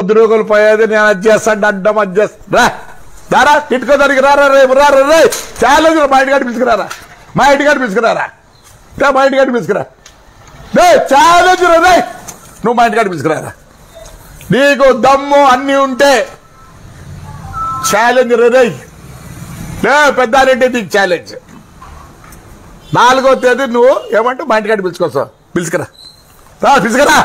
ఉద్యోగులు పోయేది నేను అది చేస్తాను అడ్డం అది చేస్తా రా దారా తిట్టుకో దానికి రారా రేపు రారా రే ఛాలెంజ్ మా ఇంటికాడ పిలుచుకురారా మా ఇంటికాడ పిలుచుకురారా రా, మా ఇంటికాడ పిలుచుకురా రే ఛాలెంజ్ రా రే నువ్వు మా ఇంటికాడ పిలుచుకురారా నీకు దమ్ము అన్నీ ఉంటే ఛాలెంజ్ రే రే లే పెద్దారెడ్డి నీకు ఛాలెంజ్ నాలుగో తేదీ నువ్వు ఏమంటే మా ఇంటికాడ పిలుచుకోసావు పిలుచుకురా రా పిలుచుకురా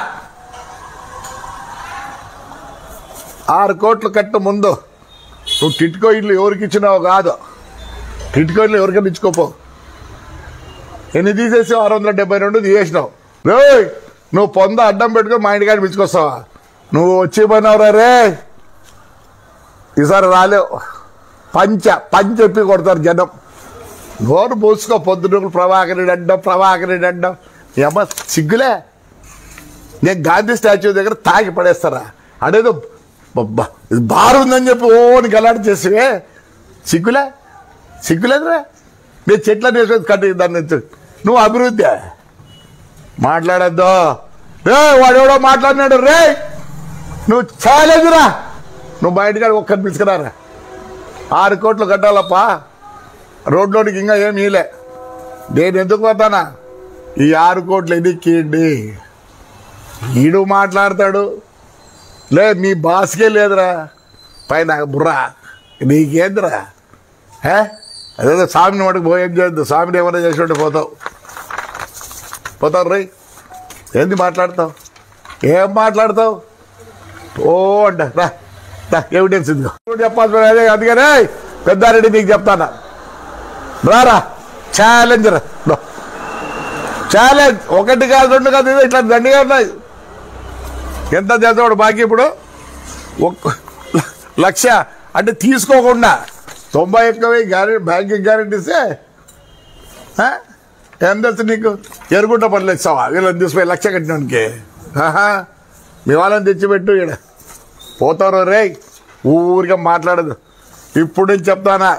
ఆరు కోట్లు కట్టు ముందు నువ్వు టిట్కో ఇల్లు ఎవరికి ఇచ్చినావు కాదు టిట్కో ఇల్లు ఎవరికైనా ఇచ్చుకోపో ఎన్ని తీసేసావు ఆరు వందల డెబ్బై రెండు తీసేసినావు రేయ్ నువ్వు పొంద అడ్డం పెట్టుకొని మా ఇంటికాడ పిలుచుకొస్తావా నువ్వు వచ్చి పోయినావురా రే ఈసారి రాలేవు పంచ పంచ చెప్పి కొడతారు జనం నోరు మూసుకో పొద్దునూకులు ప్రభాకర్ రెడ్డి అడ్డం ప్రభాకర్ రెడ్డి అడ్డం ఏమో సిగ్గులే నేను గాంధీ స్టాచ్యూ దగ్గర తాగి పడేస్తారా అడేదో బబ్బా ఇది బారు ఉందని చెప్పి ఓని గలాట చేసివే సిగ్గులే సిగ్గులేదురా నేను చెట్ల వేసుకొని కట్టి దాన్ని నుంచి. నువ్వు అభివృద్ధి మాట్లాడద్దు రే వాడెవడో మాట్లాడినాడు రే నువ్వు చాలేదురా నువ్వు బయటకాడ ఒక్కరిని పిలుచుకురారా ఆరు కోట్లు కట్టాలప్పా రోడ్లోనికి ఇంకా ఏం ఇలే నేను ఎందుకు పోతానా ఈ ఆరు కోట్లు ఎన్నిక్కిండి ఈడు మాట్లాడతాడు లే మీ బాస్కే లేదురా పైన బుర్రా నీకేందిరా హే అదేదో స్వామిని మటుకు పోయేం చేయొద్దు స్వామిని ఏమైనా చేసి ఉంటే పోతావు పోతావు రై ఏంది మాట్లాడతావు ఏం మాట్లాడతావు ఓ అంట రా రా ఎవిడెన్స్ ఇదిగో చెప్పాల్సిన అదే అందుకనే పెద్దారెడ్డి నీకు చెప్తానా రారా ఛాలెంజ్ రా దో. ఛాలెంజ్ ఒకటి కాదు రెండు కాదు ఇదో ఇట్లా దండిగా ఉన్నాయి ఎంత చేస్తాడు బాకీ ఇప్పుడు ఒక్క లక్ష అంటే తీసుకోకుండా తొంభై ఎక్కువ గ్యారెంటీ బ్యాంకింగ్ గ్యారెంటీ ఇస్తే ఆ? ఏం తెలుసు నీకు ఎరుగుంట పనులు ఇస్తావా వీళ్ళని తీసుకుపోయి లక్ష కట్టినానికి ఆహా మీ వాళ్ళని తెచ్చిపెట్టు ఈడ పోతారు రే ఊరిగా మాట్లాడదు ఇప్పుడు నేను చెప్తానా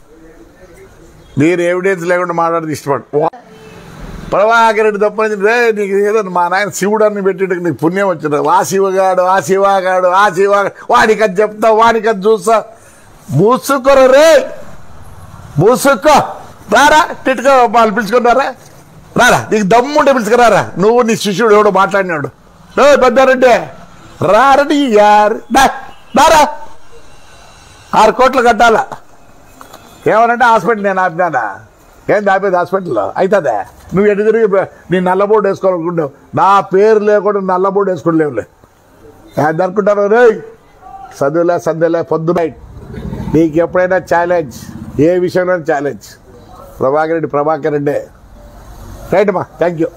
మీరు ఎవిడెన్స్ లేకుండా మాట్లాడదు ఇష్టపడు ప్రభాకర్ రెడ్డి తప్ప రే నీకు ఏదో మా నాయన శివుడు అని పెట్టి నీకు పుణ్యం వచ్చింది ఆ శివగాడు ఆ శివగాడు ఆ శివగాడు వాడికి అది చెప్తా వాడికి అది చూస్తా మూసుకోరు రే మూసుకో రారా టిట్కో వాళ్ళు పిలుచుకున్నారా రారా నీకు దమ్ముంటే పిలుచుకురారా నువ్వు నీ శిష్యుడు ఎవడో మాట్లాడినాడు రే పెద్దారెడ్డి రారని యారు దా, దారా ఆరు కోట్లు కట్టాలా ఏమనంటే హాస్పిటల్ నేను ఆపినానా ఏంది ఆపేది హాస్పిటల్లో అవుతుందా నువ్వు ఎటు తిరిగి పో- నీ నల్లబోర్డు వేసుకోవాలనుకుంటావు నా పేరు లేకుండా నల్లబోర్డు వేసుకోలేవులే అది అనుకుంటాను రే చదువులే సందేలే పొద్దు నైట్ నీకు ఎప్పుడైనా ఛాలెంజ్ ఏ విషయంలో ఛాలెంజ్ ప్రభాకర్ రెడ్డి ప్రభాకర్ రెడ్డి రైట్ అమ్మా థ్యాంక్ యూ